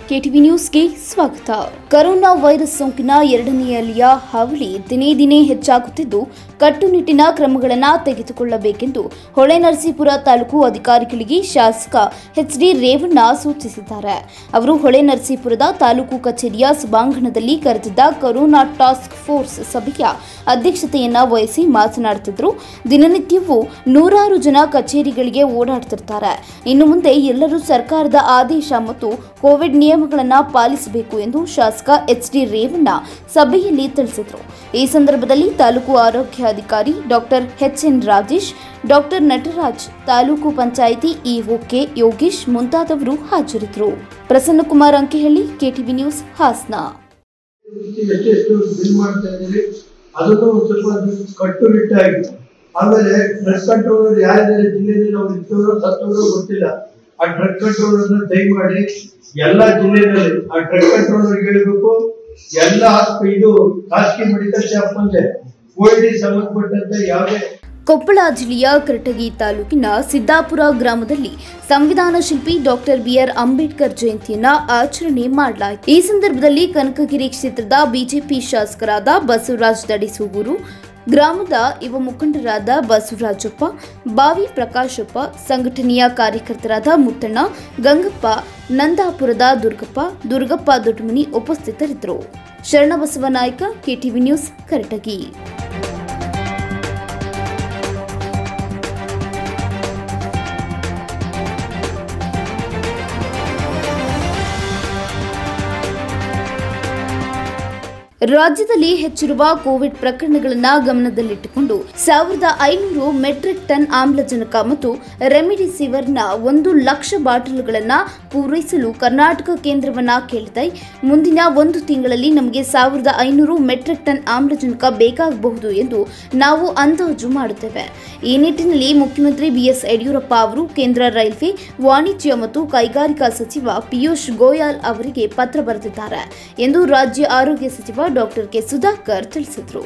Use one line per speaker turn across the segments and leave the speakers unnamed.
KTV ನ್ಯೂಸ್ಗೆ ಸ್ವಾಗತ corona virus ಸೋಂಕಿನ ಎರಡನೇ ಅಲೆಯ ಹಾವಳಿ ದಿನೇ ದಿನೇ ಹೆಚ್ಚಾಗುತ್ತಿದ್ದು ಕಟ್ಟುನಿಟ್ಟಿನ ಕ್ರಮಗಳನ್ನು ತೆಗೆದುಕೊಳ್ಳಬೇಕೆಂದು ಹೊಳೆನರಸೀಪುರ ತಾಲೂಕು ಅಧಿಕಾರಿಗಳಿಗೆ ಶಾಸಕ ಎಚ್ ಡಿ ರೇವಣ್ಣ ಸೂಚಿಸಿದ್ದಾರೆ ಅವರು ಹೊಳೆನರಸೀಪುರದ ತಾಲೂಕು ಕಚೇರಿಯ ಸಭಾಂಗಣದಲ್ಲಿ ಕರೆದಿದ್ದ ಕರೋನಾ ಟಾಸ್ಕ್ ಫೋರ್ಸ್ ಸಭೆಯ ಅಧ್ಯಕ್ಷತೆಯನ್ನ ವಹಿಸಿ ಮಾತನಾಡುತ್ತಿದ್ದರು ದಿನನಿತ್ಯವೂ ನೂರಾರು ಜನ ಕಚೇರಿಗಳಿಗೆ ಓಡಾಡ್ತಿರ್ತಾರೆ ಇನ್ನು ಮುಂದೆ ಎಲ್ಲರೂ ಸರ್ಕಾರದ ಆದೇಶ ಮತ್ತು ಕೋವಿಡ್ ನಿಯಮಗಳನ್ನು ಪಾಲಿಸಬೇಕು ಎಂದು ಶಾಸಕ ಎಚ್ ಡಿ ರೇವಣ್ಣ ಸಭೆಯಲ್ಲಿ ತಿಳಿಸಿದರು ಈ ಸಂದರ್ಭದಲ್ಲಿ ತಾಲೂಕು ಆರೋಗ್ಯಾಧಿಕಾರಿ doctor H N Rajesh doctor Natraj taluk panchayat EO K Yogesh ಮುಂತಾದವರು ಹಾಜರಿದ್ದರು ಪ್ರಸನ್ನಕುಮಾರ್ ಅಂಕಿಹಳ್ಳಿ ಕೆಟಿವಿ ನ್ಯೂಸ್ ಹಾಸನ
ಎಷ್ಟೆಷ್ಟು ಬಿಲ್ ಮಾಡ್ತಾ ಇದ್ದೀವಿ ಅದನ್ನು ಒಂದು ಸ್ವಲ್ಪ ಕಟ್ಟುನಿಟ್ಟಾಗಿ ಆಮೇಲೆ ಡ್ರಗ್ ಕಂಟ್ರೋಲರ್ ಯಾರಿದ್ದಾರೆ ಜಿಲ್ಲೆಯಲ್ಲಿ ನಾವು ಇರ್ತವರೋ ಸತ್ತವರೋ ಗೊತ್ತಿಲ್ಲ ಆ ಡ್ರಗ್ ಕಂಟ್ರೋಲರ್ ಅನ್ನ ದಯಮಾಡಿ ಎಲ್ಲಾ ಜಿಲ್ಲೆಗಳಲ್ಲಿ ಆ ಡ್ರಗ್ ಕಂಟ್ರೋಲರ್ ಹೇಳ್ಬೇಕು ಎಲ್ಲ ಆಸ್ಪ ಇದು ಖಾಸಗಿ ಮೆಡಿಕಲ್ ಶಾಪ್ ಮುಂದೆ ಕೋವಿಡ್ ಸಂಬಂಧಪಟ್ಟಂತೆ ಯಾವುದೇ
ಕೊಪ್ಪಳ ಜಿಲ್ಲೆಯ ಕರಟಗಿ ತಾಲೂಕಿನ ಸಿದ್ದಾಪುರ ಗ್ರಾಮದಲ್ಲಿ ಸಂವಿಧಾನ ಶಿಲ್ಪಿ ಡಾಕ್ಟರ್ ಬಿಆರ್ ಅಂಬೇಡ್ಕರ್ ಜಯಂತಿಯನ್ನ ಆಚರಣೆ ಮಾಡಲಾಯಿತು ಈ ಸಂದರ್ಭದಲ್ಲಿ ಕನಕಗಿರಿ ಕ್ಷೇತ್ರದ ಬಿಜೆಪಿ ಶಾಸಕರಾದ ಬಸವರಾಜ್ ದಡಿಸೂಗೂರು ಗ್ರಾಮದ ಯುವ ಮುಖಂಡರಾದ ಬಸವರಾಜಪ್ಪ ಬಾವಿ ಪ್ರಕಾಶಪ್ಪ ಸಂಘಟನೆಯ ಕಾರ್ಯಕರ್ತರಾದ ಮುತ್ತಣ್ಣ ಗಂಗಪ್ಪ ನಂದಾಪುರದ ದುರ್ಗಪ್ಪ ದುರ್ಗಪ್ಪ ದೊಡ್ಡಮನಿ ಉಪಸ್ಥಿತರಿದ್ದರು ಶರಣಬಸವ ನಾಯ್ಕ ಕೆಟಿವಿ ನ್ಯೂಸ್ ಕರಟಗಿ ರಾಜ್ಯದಲ್ಲಿ ಹೆಚ್ಚಿರುವ ಕೋವಿಡ್ ಪ್ರಕರಣಗಳನ್ನು ಗಮನದಲ್ಲಿಟ್ಟುಕೊಂಡು ಸಾವಿರದ ಐನೂರು ಮೆಟ್ರಿಕ್ ಟನ್ ಆಮ್ಲಜನಕ ಮತ್ತು ರೆಮಿಡಿಸಿವರ್ನ ಒಂದು ಲಕ್ಷ ಬಾಟಲ್ಗಳನ್ನು ಪೂರೈಸಲು ಕರ್ನಾಟಕ ಕೇಂದ್ರವನ್ನ ಕೇಳಿದೆ ಮುಂದಿನ ಒಂದು ತಿಂಗಳಲ್ಲಿ ನಮಗೆ ಸಾವಿರದ ಐನೂರು ಮೆಟ್ರಿಕ್ ಟನ್ ಆಮ್ಲಜನಕ ಬೇಕಾಗಬಹುದು ಎಂದು ನಾವು ಅಂದಾಜು ಮಾಡುತ್ತೇವೆ ಈ ನಿಟ್ಟಿನಲ್ಲಿ ಮುಖ್ಯಮಂತ್ರಿ ಬಿಎಸ್ ಯಡಿಯೂರಪ್ಪ ಅವರು ಕೇಂದ್ರ ರೈಲ್ವೆ ವಾಣಿಜ್ಯ ಮತ್ತು ಕೈಗಾರಿಕಾ ಸಚಿವ ಪಿಯೂಷ್ ಗೋಯಲ್ ಅವರಿಗೆ ಪತ್ರ ಬರೆದಿದ್ದಾರೆ ಎಂದು ರಾಜ್ಯ ಆರೋಗ್ಯ ಸಚಿವ ಡಾಕ್ಟರ್ ಕೆ ಸುಧಾಕರ್ ತಿಳಿಸಿದರು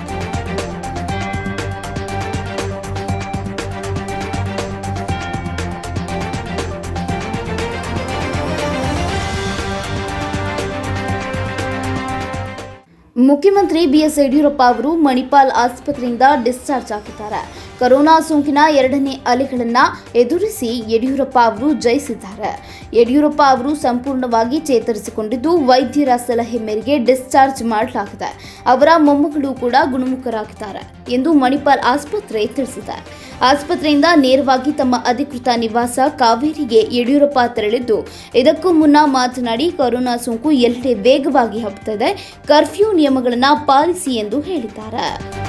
ಮುಖ್ಯಮಂತ್ರಿ ಬಿಎಸ್ ಯಡಿಯೂರಪ್ಪ ಅವರು ಮಣಿಪಾಲ್ ಆಸ್ಪತ್ರೆಯಿಂದ ಡಿಸ್ಚಾರ್ಜ್ ಆಗಿದ್ದಾರೆ ಕೊರೋನಾ ಸೋಂಕಿನ ಎರಡನೇ ಅಲೆಗಳನ್ನು ಎದುರಿಸಿ ಯಡಿಯೂರಪ್ಪ ಅವರು ಜಯಿಸಿದ್ದಾರೆ ಯಡಿಯೂರಪ್ಪ ಅವರು ಸಂಪೂರ್ಣವಾಗಿ ಚೇತರಿಸಿಕೊಂಡಿದ್ದು ವೈದ್ಯರ ಸಲಹೆ ಮೇರೆಗೆ ಡಿಸ್ಚಾರ್ಜ್ ಮಾಡಲಾಗಿದೆ ಅವರ ಮೊಮ್ಮಗಳು ಕೂಡ ಗುಣಮುಖರಾಗಿದ್ದಾರೆ ಎಂದು ಮಣಿಪಾಲ್ ಆಸ್ಪತ್ರೆ ತಿಳಿಸಿದೆ ಆಸ್ಪತ್ರೆಯಿಂದ ನೇರವಾಗಿ ತಮ್ಮ ಅಧಿಕೃತ ನಿವಾಸ ಕಾವೇರಿಗೆ ಯಡಿಯೂರಪ್ಪ ತೆರಳಿದ್ದು ಇದಕ್ಕೂ ಮುನ್ನ ಮಾತನಾಡಿ ಕೊರೋನಾ ಸೋಂಕು ಎಲ್ಲೆಡೆ ವೇಗವಾಗಿ ಹಬ್ಬುತ್ತದೆ ಕರ್ಫ್ಯೂ ನಿಯಮಗಳನ್ನು ಪಾಲಿಸಿ ಎಂದು ಹೇಳಿದ್ದಾರೆ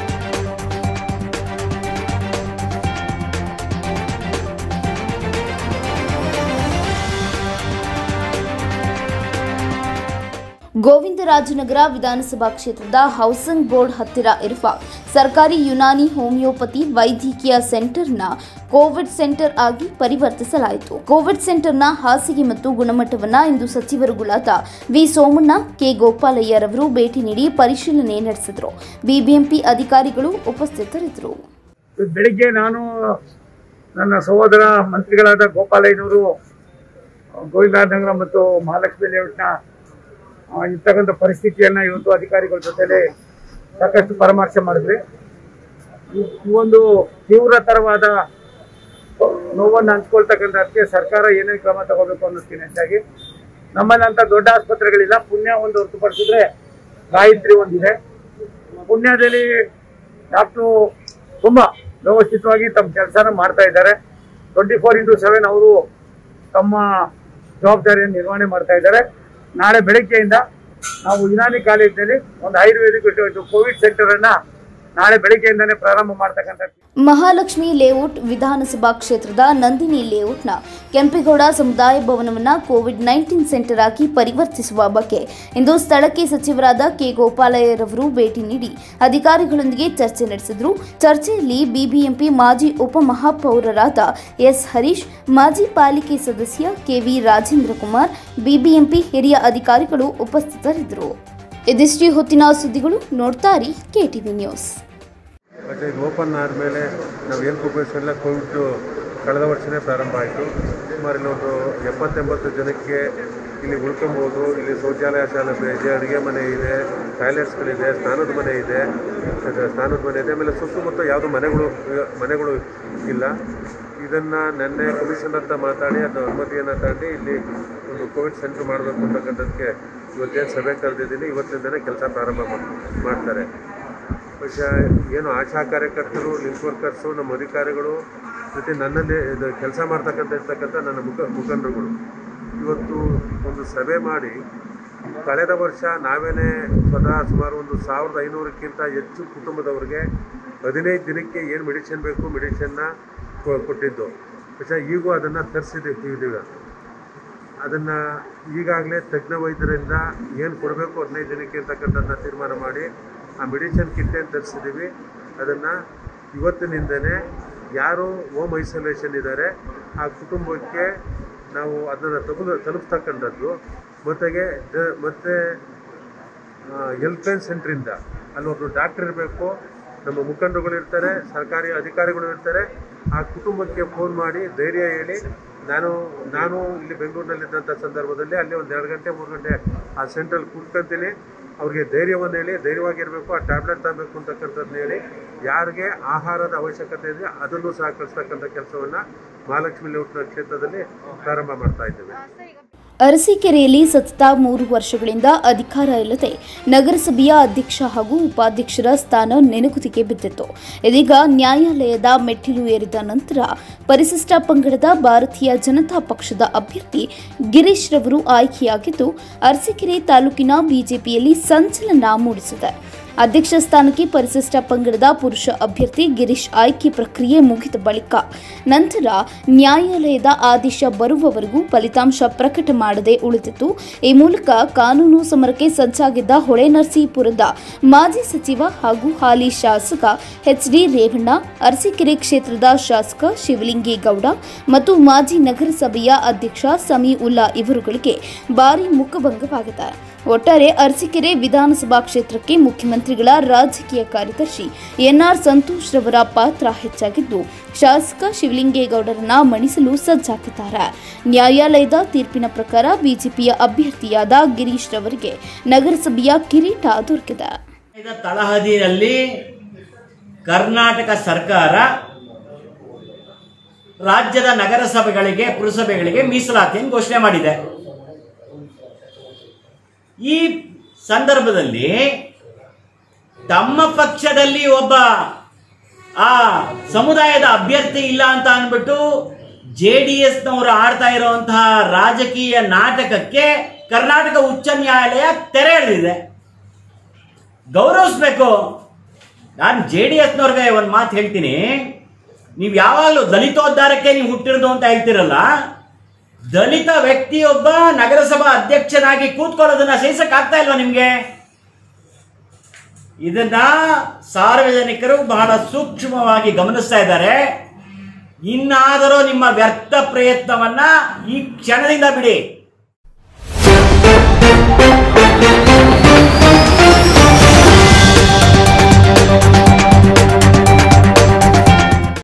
ಗೋವಿಂದರಾಜನಗರ ವಿಧಾನಸಭಾ ಕ್ಷೇತ್ರದ ಹೌಸಿಂಗ್ ಬೋರ್ಡ್ ಹತ್ತಿರ ಇರುವ ಸರ್ಕಾರಿ ಯುನಾನಿ ಹೋಮಿಯೋಪತಿ ವೈದ್ಯಕೀಯ ಸೆಂಟರ್ನ ಕೋವಿಡ್ ಸೆಂಟರ್ ಆಗಿ ಪರಿವರ್ತಿಸಲಾಯಿತು ಕೋವಿಡ್ ಸೆಂಟರ್ನ ಹಾಸಿಗೆ ಮತ್ತು ಗುಣಮಟ್ಟವನ್ನ ಇಂದು ಸಚಿವರುಗಳಾದ ವಿ ಸೋಮಣ್ಣ ಕೆ ಗೋಪಾಲಯ್ಯರವರು ಭೇಟಿ ನೀಡಿ ಪರಿಶೀಲನೆ ನಡೆಸಿದರು ಬಿಬಿಎಂಪಿ ಅಧಿಕಾರಿಗಳು ಉಪಸ್ಥಿತರಿದ್ದರು
ಬೆಳಿಗ್ಗೆ ನಾನು ನನ್ನ ಸಹೋದರ ಮಂತ್ರಿಗಳಾದ ಗೋಪಾಲಯ್ಯನವರು ಗೋವಿಂದನಗರ ಮತ್ತು ಮಹಾಲಕ್ಷ್ಮಿ ಲೇಔಟ್ನ ಆ, ಇರ್ತಕ್ಕಂಥ ಪರಿಸ್ಥಿತಿಯನ್ನು ಇವತ್ತು ಅಧಿಕಾರಿಗಳ ಜೊತೆಲಿ ಸಾಕಷ್ಟು ಪರಾಮರ್ಶೆ ಮಾಡಿದ್ವಿ ಈ- ಈ ಒಂದು ತೀವ್ರತರವಾದ ನೋವನ್ನು ಹಂಚ್ಕೊಳ್ತಕ್ಕಂಥದ್ದಕ್ಕೆ ಸರ್ಕಾರ ಏನೇನು ಕ್ರಮ ತಗೋಬೇಕು ಅನ್ನೋದಕ್ಕಿಂತ ಹೆಚ್ಚಾಗಿ ನಮ್ಮಲ್ಲಂತ ದೊಡ್ಡ ಆಸ್ಪತ್ರೆಗಳಿಲ್ಲ ಪುಣ್ಯ ಒಂದು ಹೊರತುಪಡಿಸಿದ್ರೆ ಗಾಯತ್ರಿ ಒಂದಿದೆ ಪುಣ್ಯದಲ್ಲಿ ಡಾಕ್ಟ್ರು ತುಂಬ ವ್ಯವಸ್ಥಿತವಾಗಿ ತಮ್ಮ ಕೆಲಸನ ಮಾಡ್ತಾ ಇದ್ದಾರೆ ಟ್ವೆಂಟಿ ಫೋರ್ ಇಂಟು ಸೆವೆನ್ ಅವರು ತಮ್ಮ ಜವಾಬ್ದಾರಿಯನ್ನು ನಿರ್ವಹಣೆ ಮಾಡ್ತಾ ಇದ್ದಾರೆ ನಾಳೆ ಬೆಳಗ್ಗೆಯಿಂದ ನಾವು ಯುನಾನಿ ಕಾಲೇಜಿನಲ್ಲಿ ಒಂದು ಆಯುರ್ವೇದಿಕ್ ಕೋವಿಡ್ ಸೆಂಟರ್ ಅನ್ನ ನಾಳೆ ಬೆಳಗ್ಗೆಯಿಂದನೇ ಪ್ರಾರಂಭ ಮಾಡ್ತಕ್ಕಂಥ
ಮಹಾಲಕ್ಷ್ಮಿ ಲೇಔಟ್ ವಿಧಾನಸಭಾ ಕ್ಷೇತ್ರದ ನಂದಿನಿ ಲೇಔಟ್ನ ಕೆಂಪೇಗೌಡ ಸಮುದಾಯ ಭವನವನ್ನು ಕೋವಿಡ್ ನೈನ್ಟೀನ್ ಸೆಂಟರ್ ಆಗಿ ಪರಿವರ್ತಿಸುವ ಬಗ್ಗೆ ಇಂದು ಸ್ಥಳಕ್ಕೆ ಸಚಿವರಾದ ಕೆ ಗೋಪಾಲಯ್ಯರವರು ಭೇಟಿ ನೀಡಿ ಅಧಿಕಾರಿಗಳೊಂದಿಗೆ ಚರ್ಚೆ ನಡೆಸಿದರು ಚರ್ಚೆಯಲ್ಲಿ ಬಿಬಿಎಂಪಿ ಮಾಜಿ ಉಪಮಹಾಪೌರರಾದ ಎಸ್ ಹರೀಶ್ ಮಾಜಿ ಪಾಲಿಕೆ ಸದಸ್ಯ ಕೆವಿ ರಾಜೇಂದ್ರ ಕುಮಾರ್ ಬಿಬಿಎಂಪಿ ಹಿರಿಯ ಅಧಿಕಾರಿಗಳು ಉಪಸ್ಥಿತರಿದ್ದರು ಇದಿಷ್ಟೇ ಹೊತ್ತಿನ ಸುದ್ದಿಗಳು ನೋಡ್ತಾರಿ ಕೆಟಿವಿ ನ್ಯೂಸ್
ಮತ್ತು ಇದು ಓಪನ್ ಆದಮೇಲೆ ನಾವು ಏನು ಪ್ರಿಪೇರ್ಸ್ ಎಲ್ಲ ಕೋವಿಡ್ ಕಳೆದ ವರ್ಷವೇ ಪ್ರಾರಂಭ ಆಯಿತು ಸುಮಾರು ಇಲ್ಲಿ ಒಂದು ಎಪ್ಪತ್ತೆಂಬತ್ತು ಜನಕ್ಕೆ ಇಲ್ಲಿ ಉಳ್ಕೊಬೋದು ಇಲ್ಲಿ ಶೌಚಾಲಯ ಸೌಲಭ್ಯ ಇದೆ ಅಡುಗೆ ಮನೆ ಇದೆ ಟಾಯ್ಲೆಟ್ಸ್ಗಳಿದೆ ಸ್ನಾನದ ಮನೆ ಇದೆ ಅದು ಸ್ನಾನದ ಮನೆ ಇದೆ ಆಮೇಲೆ ಸುತ್ತಮುತ್ತ ಯಾವುದೂ ಮನೆಗಳು ಮನೆಗಳು ಇಲ್ಲ ಇದನ್ನು ನೆನ್ನೆ ಕಮಿಷನ್ ಅಂತ ಮಾತಾಡಿ ಅದು ಅನುಮತಿಯನ್ನು ತಗೊಂಡು ಇಲ್ಲಿ ಒಂದು ಕೋವಿಡ್ ಸೆಂಟರ್ ಮಾಡಬೇಕು ಅಂತಕ್ಕಂಥದ್ದಕ್ಕೆ ಇವತ್ತೇನು ಸಭೆ ಕರೆದಿದ್ದೀನಿ ಇವತ್ತಿಂದನೇ ಕೆಲಸ ಪ್ರಾರಂಭ ಮಾಡ್- ಮಾಡ್ತಾರೆ ಬಹುಶಃ ಏನು ಆಶಾ ಕಾರ್ಯಕರ್ತರು ಲಿಂಕ್ ವರ್ಕರ್ಸು ನಮ್ಮ ಅಧಿಕಾರಿಗಳು ಜೊತೆ ನನ್ನಲ್ಲಿ ಇದು ಕೆಲಸ ಮಾಡ್ತಕ್ಕಂಥ ಇರ್ತಕ್ಕಂಥ ನನ್ನ ಮುಖ ಮುಖಂಡರುಗಳು ಇವತ್ತು ಒಂದು ಸಭೆ ಮಾಡಿ ಕಳೆದ ವರ್ಷ ನಾವೇನೇ ಸ್ವತಃ ಸುಮಾರು ಒಂದು ಸಾವಿರದ ಐನೂರಕ್ಕಿಂತ ಹೆಚ್ಚು ಕುಟುಂಬದವರಿಗೆ ಹದಿನೈದು ದಿನಕ್ಕೆ ಏನು ಮೆಡಿಸಿನ್ ಬೇಕು ಮೆಡಿಷನ್ನ ಕೊಟ್ಟಿದ್ದು ಬಹುಶಃ ಈಗೂ ಅದನ್ನು ತರಿಸಿದ್ದೀವಿ ಇದೀಗ ಅದನ್ನು ಈಗಾಗಲೇ ತಜ್ಞ ವೈದ್ಯರಿಂದ ಏನು ಕೊಡಬೇಕು ಹದಿನೈದು ದಿನಕ್ಕೆ ಅಂತಕ್ಕಂಥದ್ದನ್ನ ತೀರ್ಮಾನ ಮಾಡಿ ಆ ಮೆಡಿಸಿನ್ ಕಿಟ್ ಏನು ತರಿಸಿದ್ದೀವಿ ಅದನ್ನು ಇವತ್ತಿನಿಂದನೇ ಯಾರು ಹೋಮ್ ಐಸೋಲೇಷನ್ ಇದ್ದಾರೆ ಆ ಕುಟುಂಬಕ್ಕೆ ನಾವು ಅದನ್ನು ತಗಲು ತಲುಪ್ತಕ್ಕಂಥದ್ದು ಮತ್ತೆಗೆ ದ- ಮತ್ತೆ ಹೆಲ್ಪ್ಲೈನ್ ಸೆಂಟ್ರಿಂದ ಅಲ್ಲಿ ಒಬ್ಬರು ಡಾಕ್ಟರ್ ಇರಬೇಕು ನಮ್ಮ ಮುಖಂಡರುಗಳು ಇರ್ತಾರೆ ಸರ್ಕಾರಿ ಅಧಿಕಾರಿಗಳು ಇರ್ತಾರೆ ಆ ಕುಟುಂಬಕ್ಕೆ ಫೋನ್ ಮಾಡಿ ಧೈರ್ಯ ಹೇಳಿ ನಾನು ನಾನು ಇಲ್ಲಿ ಬೆಂಗಳೂರಿನಲ್ಲಿದ್ದಂಥ ಸಂದರ್ಭದಲ್ಲಿ ಅಲ್ಲಿ ಒಂದು ಎರಡು ಗಂಟೆ ಮೂರು ಗಂಟೆ ಆ ಸೆಂಟ್ರಲ್ಲಿ ಕೂತ್ಕೊಂತೀನಿ ಅವ್ರಿಗೆ ಧೈರ್ಯವನ್ನು ಹೇಳಿ ಧೈರ್ಯವಾಗಿರಬೇಕು ಆ ಟ್ಯಾಬ್ಲೆಟ್ ತಗಬೇಕು ಅಂತಕ್ಕಂಥದ್ದನ್ನ ಹೇಳಿ ಯಾರಿಗೆ ಆಹಾರದ ಅವಶ್ಯಕತೆ ಇದೆ ಅದನ್ನು ಸಹ ಕಳಿಸ್ತಕ್ಕಂಥ ಕೆಲಸವನ್ನು ಮಹಾಲಕ್ಷ್ಮಿ ಲೇಔಟ್ನ ಕ್ಷೇತ್ರದಲ್ಲಿ ಪ್ರಾರಂಭ ಮಾಡ್ತಾ ಇದ್ದೇವೆ
ಅರಸೀಕೆರೆಯಲ್ಲಿ ಸತತ ಮೂರು ವರ್ಷಗಳಿಂದ ಅಧಿಕಾರ ಇಲ್ಲದೆ ನಗರಸಭೆಯ ಅಧ್ಯಕ್ಷ ಹಾಗೂ ಉಪಾಧ್ಯಕ್ಷರ ಸ್ಥಾನ ನೆನಗುದಿಗೆ ಬಿದ್ದಿತ್ತು ಇದೀಗ ನ್ಯಾಯಾಲಯದ ಮೆಟ್ಟಿಲು ಏರಿದ ನಂತರ ಪರಿಶಿಷ್ಟ ಪಂಗಡದ ಭಾರತೀಯ ಜನತಾ ಪಕ್ಷದ ಅಭ್ಯರ್ಥಿ ಗಿರೀಶ್ ರವರು ಆಯ್ಕೆಯಾಗಿದ್ದು ಅರಸೀಕೆರೆ ತಾಲೂಕಿನ ಬಿಜೆಪಿಯಲ್ಲಿ ಸಂಚಲನ ಮೂಡಿಸಿದೆ ಅಧ್ಯಕ್ಷ ಸ್ಥಾನಕ್ಕೆ ಪರಿಶಿಷ್ಟ ಪಂಗಡದ ಪುರುಷ ಅಭ್ಯರ್ಥಿ ಗಿರೀಶ್ ಆಯ್ಕೆ ಪ್ರಕ್ರಿಯೆ ಮುಗಿದ ಬಳಿಕ ನಂತರ ನ್ಯಾಯಾಲಯದ ಆದೇಶ ಬರುವವರೆಗೂ ಫಲಿತಾಂಶ ಪ್ರಕಟ ಮಾಡದೆ ಉಳಿದಿತ್ತು ಈ ಮೂಲಕ ಕಾನೂನು ಸಮರಕ್ಕೆ ಸಜ್ಜಾಗಿದ್ದ ಹೊಳೆನರಸೀಪುರದ ಮಾಜಿ ಸಚಿವ ಹಾಗೂ ಹಾಲಿ ಶಾಸಕ ಎಚ್ ಡಿ ರೇವಣ್ಣ ಅರಸೀಕೆರೆ ಕ್ಷೇತ್ರದ ಶಾಸಕ ಶಿವಲಿಂಗೇಗೌಡ ಮತ್ತು ಮಾಜಿ ನಗರಸಭೆಯ ಅಧ್ಯಕ್ಷ ಸಮೀ ಉಲ್ಲಾ ಇವರುಗಳಿಗೆ ಭಾರಿ ಮುಖಭಂಗವಾಗಿದೆ ಒಟ್ಟಾರೆ ಅರಸೀಕೆರೆ ವಿಧಾನಸಭಾ ಕ್ಷೇತ್ರಕ್ಕೆ ಮುಖ್ಯಮಂತ್ರಿಗಳ ರಾಜಕೀಯ ಕಾರ್ಯದರ್ಶಿ ಎನ್ಆರ್ ಸಂತೋಷ್ ರವರ ಪಾತ್ರ ಹೆಚ್ಚಾಗಿದ್ದು ಶಾಸಕ ಶಿವಲಿಂಗೇಗೌಡರನ್ನ ಮಣಿಸಲು ಸಜ್ಜಾಗಿದ್ದಾರೆ ನ್ಯಾಯಾಲಯದ ತೀರ್ಪಿನ ಪ್ರಕಾರ ಬಿಜೆಪಿಯ ಅಭ್ಯರ್ಥಿಯಾದ ಗಿರೀಶ್ ರವರಿಗೆ ನಗರಸಭೆಯ ಕಿರೀಟ ದೊರಕಿದೆ
ಇದ ತಳಹದಿಯಲ್ಲಿ ಕರ್ನಾಟಕ ಸರ್ಕಾರ ರಾಜ್ಯದ ನಗರಸಭೆಗಳಿಗೆ ಪುರಸಭೆಗಳಿಗೆ ಮೀಸಲಾತಿಯನ್ನು ಘೋಷಣೆ ಮಾಡಿದೆ ಈ ಸಂದರ್ಭದಲ್ಲಿ ತಮ್ಮ ಪಕ್ಷದಲ್ಲಿ ಒಬ್ಬ ಆ ಸಮುದಾಯದ ಅಭ್ಯರ್ಥಿ ಇಲ್ಲ ಅಂತ ಅಂದ್ಬಿಟ್ಟು ಜೆ ಡಿ ಎಸ್ನವರು ಆಡ್ತಾ ಇರುವಂತಹ ರಾಜಕೀಯ ನಾಟಕಕ್ಕೆ ಕರ್ನಾಟಕ ಉಚ್ಚ ನ್ಯಾಯಾಲಯ ತೆರೆ ಎಳೆದಿದೆ ಗೌರವಿಸ್ಬೇಕು ನಾನು ಜೆ ಡಿ ಎಸ್ನವ್ರಿಗೆ ಒಂದು ಮಾತು ಹೇಳ್ತೀನಿ ನೀವು ಯಾವಾಗಲೂ ದಲಿತೋದ್ಧಾರಕ್ಕೆ ನೀವು ಹುಟ್ಟಿರೋದು ಅಂತ ಹೇಳ್ತಿರಲ್ಲ ದಲಿತ ವ್ಯಕ್ತಿಯೊಬ್ಬ ನಗರಸಭಾ ಅಧ್ಯಕ್ಷನಾಗಿ ಕೂತ್ಕೊಳ್ಳೋದನ್ನ ಸಹಿಸಕ್ ಆಗ್ತಾ ಇಲ್ವಾ ನಿಮ್ಗೆ ಇದನ್ನ ಸಾರ್ವಜನಿಕರು ಬಹಳ ಸೂಕ್ಷ್ಮವಾಗಿ ಗಮನಿಸ್ತಾ ಇದ್ದಾರೆ ಇನ್ನಾದರೂ ನಿಮ್ಮ ವ್ಯರ್ಥ ಪ್ರಯತ್ನವನ್ನ ಈ ಕ್ಷಣದಿಂದ ಬಿಡಿ